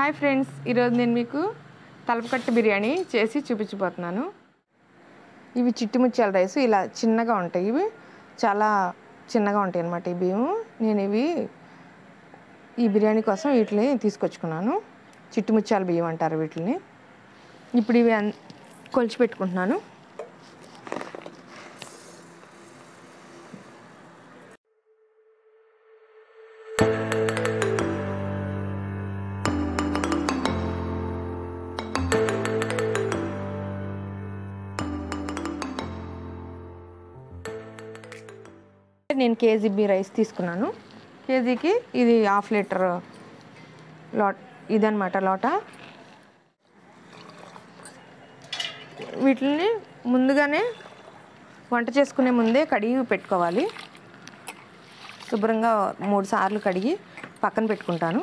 hi friends ఈరోజు నేను మీకు తలపకట్టు బిర్యానీ చేసి చూపించబోతున్నాను ఇవి చిట్టి ముత్యాల రైస్ ఇలా చిన్నగా ఉంటాయి ఇవి చాలా చిన్నగా ఉంటాయి అన్నమాట ఈ బియ్యం నేను ఇవి ఈ బిర్యానీ కోసం వీటిని తీసుకొచ్చుకున్నాను చిట్టి ముత్యాల బియ్యం అంటారు వీటిని ఇప్పుడు ఇవి అన్- కొలిచి పెట్టుకుంటున్నాను నేను కేజీ బి రైస్ తీసుకున్నాను కేజీకి ఇది హాఫ్ లీటర్ లాట్ ఇదనమాట లోట వీటిని ముందుగానే వంట చేసుకునే ముందే కడిగి పెట్టుకోవాలి శుభ్రంగా మూడు సార్లు కడిగి పక్కన పెట్టుకుంటాను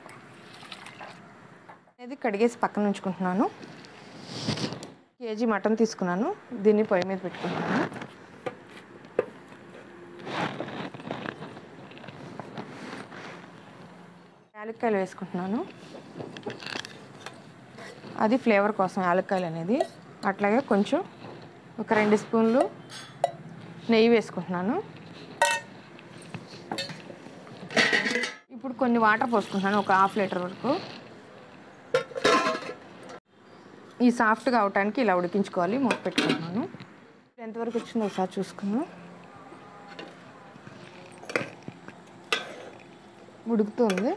ఇది కడిగేసి పక్కన ఉంచుకుంటున్నాను కేజీ మటన్ తీసుకున్నాను దీన్ని పొయ్యి మీద పెట్టుకుంటున్నాను యాలక్కాయలు వేసుకుంటున్నాను అది ఫ్లేవర్ కోసం యాలక్కాయలు అనేది అట్లాగే కొంచెం ఒక రెండు స్పూన్లు నెయ్యి వేసుకుంటున్నాను ఇప్పుడు కొన్ని వాటర్ పోసుకుంటున్నాను ఒక హాఫ్ లీటర్ వరకు ఈ సాఫ్ట్గా అవటానికి ఇలా ఉడికించుకోవాలి మూత పెట్టుకుంటున్నాను ఎంతవరకు వచ్చిందో ఒకసారి చూసుకుందాం ఉడుకుతుంది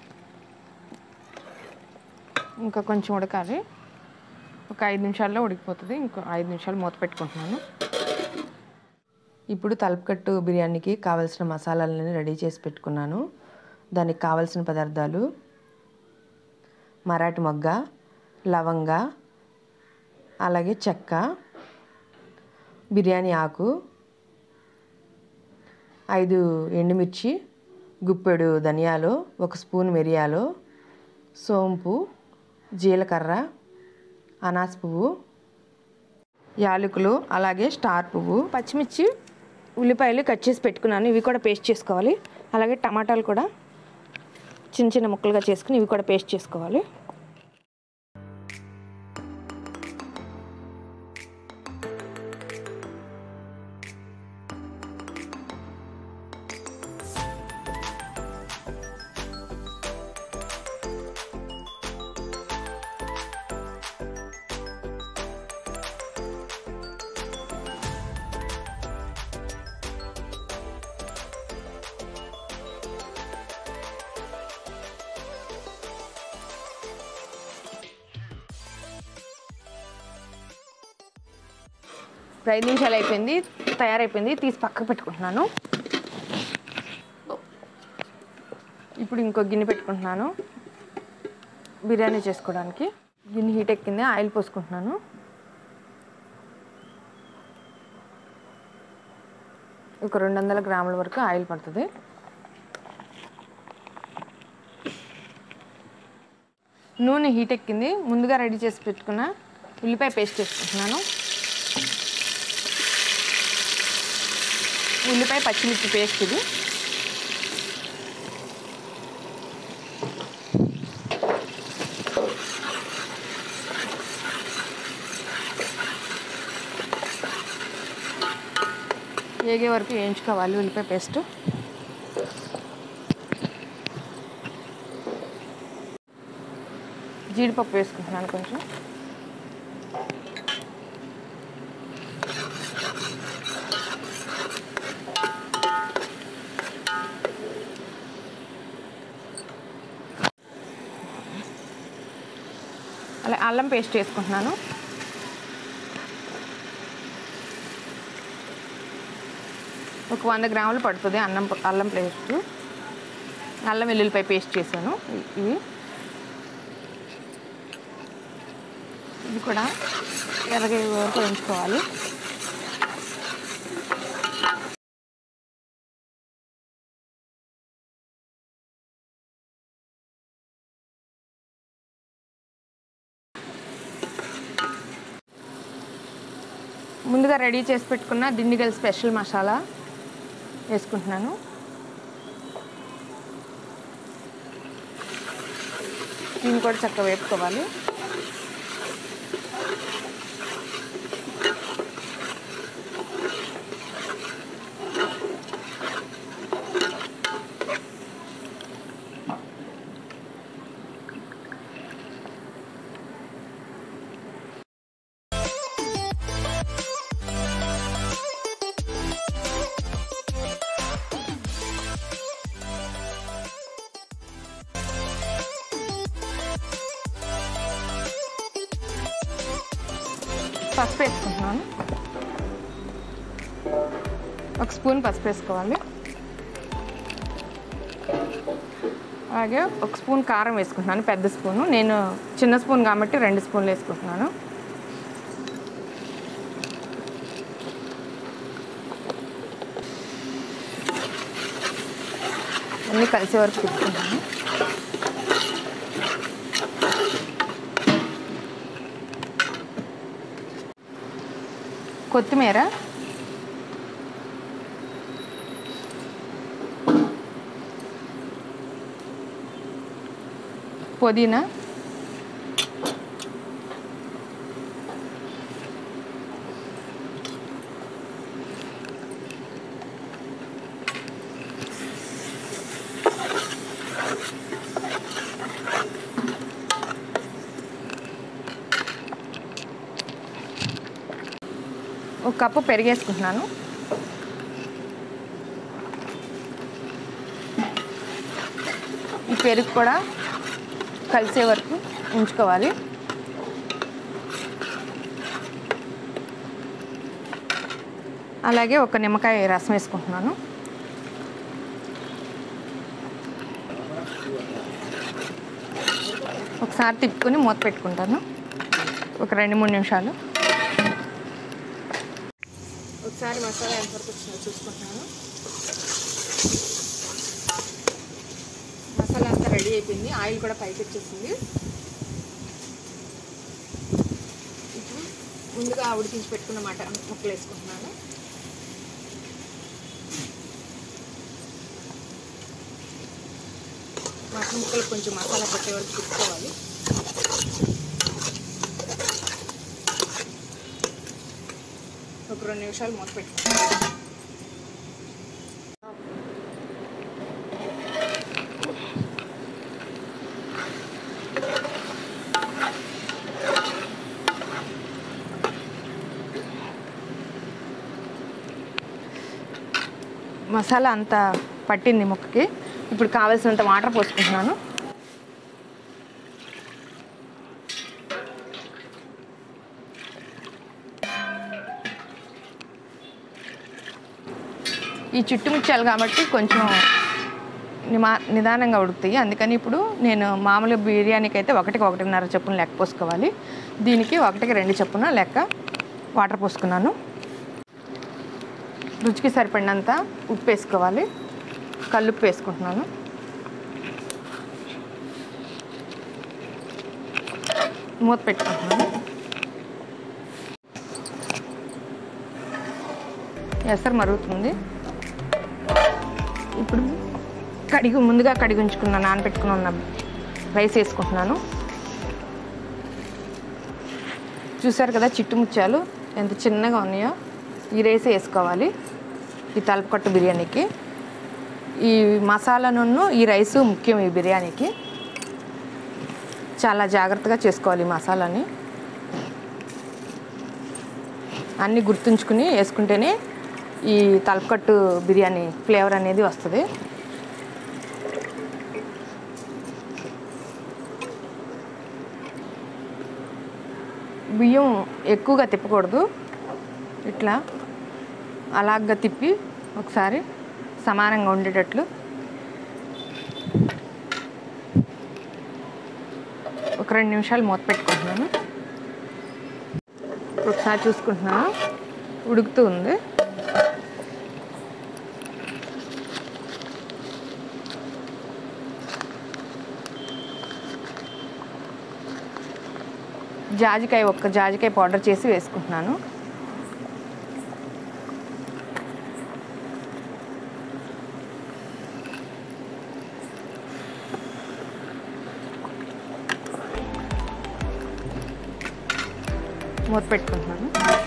ఇంకా కొంచెం ఉడకాలి ఒక ఐదు నిమిషాల్లో ఉడికిపోతుంది ఇంకో ఐదు నిమిషాలు మూత పెట్టుకుంటున్నాను ఇప్పుడు తలపకట్టు బిర్యానీకి కావలసిన మసాలాలని రెడీ చేసి పెట్టుకున్నాను దానికి కావలసిన పదార్థాలు మరాఠీ మొగ్గ లవంగ అలాగే చెక్క బిర్యానీ ఆకు ఐదు ఎండుమిర్చి గుప్పెడు ధనియాలు ఒక స్పూన్ మిరియాలు సోంపు జీలకర్ర అనాస పువ్వు యాలకులు అలాగే స్టార్ పువ్వు పచ్చిమిర్చి ఉల్లిపాయలు కట్ చేసి పెట్టుకున్నాను ఇవి కూడా పేస్ట్ చేసుకోవాలి అలాగే టమాటాలు కూడా చిన్న చిన్న ముక్కలుగా చేసుకుని ఇవి కూడా పేస్ట్ చేసుకోవాలి ఇప్పుడు ఐదు నిమిషాలు అయిపోయింది తయారైపోయింది తీసి పక్కకు పెట్టుకుంటున్నాను ఇప్పుడు ఇంకో గిన్నె పెట్టుకుంటున్నాను బిర్యానీ చేసుకోవడానికి గిన్నె హీట్ ఎక్కింది ఆయిల్ పోసుకుంటున్నాను ఒక రెండు వందల గ్రాముల వరకు ఆయిల్ పడుతుంది నూనె హీట్ ఎక్కింది ముందుగా రెడీ చేసి పెట్టుకున్న ఉల్లిపాయ పేస్ట్ వేసుకుంటున్నాను ఉల్లిపాయ పచ్చిమిర్చి పేస్ట్ ఇది వేగే వరకు వేయించుకోవాలి ఉల్లిపాయ పేస్ట్ జీడిపప్పు వేసుకుంటున్నాను కొంచెం అలా అల్లం పేస్ట్ వేసుకుంటున్నాను ఒక వంద గ్రాములు పడుతుంది అన్నం అల్లం పేస్ట్ అల్లం వెల్లుల్లిపాయ పేస్ట్ చేశాను ఇ- ఇవి ఇది కూడా ఎర్రగా వరకు వేయించుకోవాలి ముందుగా రెడీ చేసి పెట్టుకున్న దిండిగల్ స్పెషల్ మసాలా వేసుకుంటున్నాను దీన్ని కూడా చక్కగా వేపుకోవాలి పసుపు వేసుకుంటున్నాను ఒక స్పూన్ పసుపు వేసుకోవాలి అలాగే ఒక స్పూన్ కారం వేసుకుంటున్నాను పెద్ద స్పూను నేను చిన్న స్పూన్ కాబట్టి రెండు స్పూన్లు వేసుకుంటున్నాను అన్నీ కలిసే వరకు తిప్పుకుంటాను కొత్తిమీర పుదీనా ఒక కప్పు పెరిగేసుకుంటున్నాను ఈ పెరుగు కూడా కలిసే వరకు ఉంచుకోవాలి అలాగే ఒక నిమ్మకాయ రసం వేసుకుంటున్నాను ఒకసారి తిప్పుకొని మూత పెట్టుకుంటాను ఒక రెండు మూడు నిమిషాలు ఒకసారి మసాలా ఎంతవరకు వచ్చిందో చూసుకుంటున్నాను మసాలా అంతా రెడీ అయిపోయింది ఆయిల్ కూడా పైకి వచ్చేసింది ఇప్పుడు ముందుగా ఉడికించి పెట్టుకున్న మటన్ ముక్కలు వేసుకుంటున్నాను మటన్ ముక్కలు కొంచెం మసాలా పట్టే వరకు తిప్పుకోవాలి ఒక రెండు నిమిషాలు మూత పెట్టుకోవాలి మసాలా అంతా పట్టింది ముక్కకి ఇప్పుడు కావాల్సినంత వాటర్ పోసుకుంటున్నాను ఈ చుట్టుముచ్చాలు కాబట్టి కొంచెం నిమా నిదానంగా ఉడుకుతాయి అందుకని ఇప్పుడు నేను మామూలు బిర్యానీకి అయితే ఒకటికి ఒకటిన్నర చొప్పున లెక్క పోసుకోవాలి దీనికి ఒకటికి రెండు చొప్పున లెక్క వాటర్ పోసుకున్నాను రుచికి సరిపడినంత ఉప్పు వేసుకోవాలి కల్లుప్పు వేసుకుంటున్నాను మూత పెట్టుకుంటున్నాను ఎసరు మరుగుతుంది ఇప్పుడు కడిగి ముందుగా కడిగి ఉంచుకున్న నానబెట్టుకుని ఉన్న రైస్ వేసుకుంటున్నాను చూసారు కదా చిట్టుముచ్చాలు ఎంత చిన్నగా ఉన్నాయో ఈ రైస్ వేసుకోవాలి ఈ తలపకట్టు బిర్యానీకి ఈ మసాలా నూనె ఈ రైసు ముఖ్యం ఈ బిర్యానీకి చాలా జాగ్రత్తగా చేసుకోవాలి ఈ మసాలాని అన్నీ గుర్తుంచుకుని వేసుకుంటేనే ఈ తలపకట్టు బిర్యానీ ఫ్లేవర్ అనేది వస్తుంది బియ్యం ఎక్కువగా తిప్పకూడదు ఇట్లా అలాగ తిప్పి ఒకసారి సమానంగా ఉండేటట్లు ఒక రెండు నిమిషాలు మూత పెట్టుకుంటున్నాను ఒకసారి చూసుకుంటున్నాను ఉడుకుతూ ఉంది జాజికాయ ఒక్క జాజికాయ పౌడర్ చేసి వేసుకుంటున్నాను మూత పెట్టుకుంటున్నాను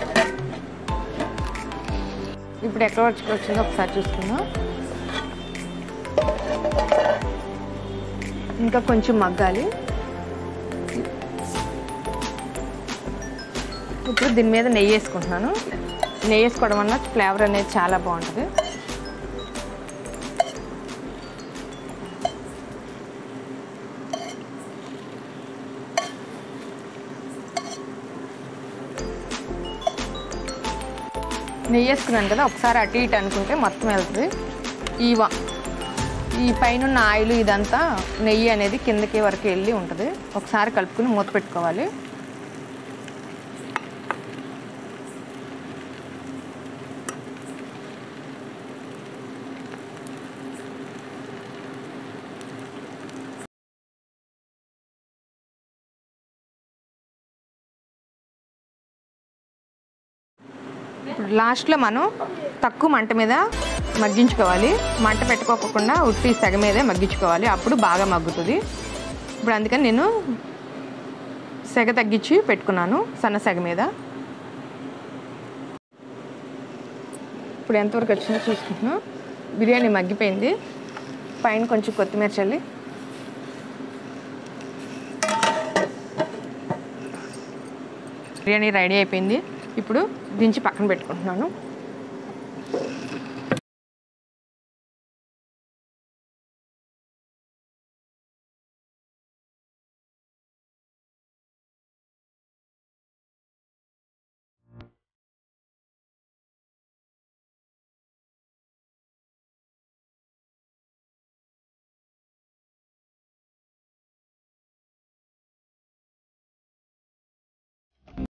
ఇప్పుడు ఎక్కడ వచ్చి వచ్చిందో ఒకసారి చూసుకుందాం ఇంకా కొంచెం మగ్గాలి ఇప్పుడు దీని మీద నెయ్యి వేసుకుంటున్నాను నెయ్యి వేసుకోవడం వల్ల ఫ్లేవర్ అనేది చాలా బాగుంటుంది నెయ్యి వేసుకున్నాను కదా ఒకసారి అటు ఇటు అనుకుంటే మొత్తం వెళ్తుంది ఈ వా ఈ పైన ఆయిల్ ఇదంతా నెయ్యి అనేది కిందకి వరకు వెళ్ళి ఉంటుంది ఒకసారి కలుపుకుని మూత పెట్టుకోవాలి ఇప్పుడు లాస్ట్లో మనం తక్కువ మంట మీద మగ్గించుకోవాలి మంట పెట్టుకోకుండా ఉట్టి సెగ మీదే మగ్గించుకోవాలి అప్పుడు బాగా మగ్గుతుంది ఇప్పుడు అందుకని నేను సెగ తగ్గించి పెట్టుకున్నాను సన్న సెగ మీద ఇప్పుడు ఎంతవరకు వచ్చిందో చూసుకుంటున్నాం బిర్యానీ మగ్గిపోయింది పైన కొంచెం కొత్తిమీర చల్లి బిర్యానీ రెడీ అయిపోయింది ఇప్పుడు దించి పక్కన పెట్టుకుంటున్నాను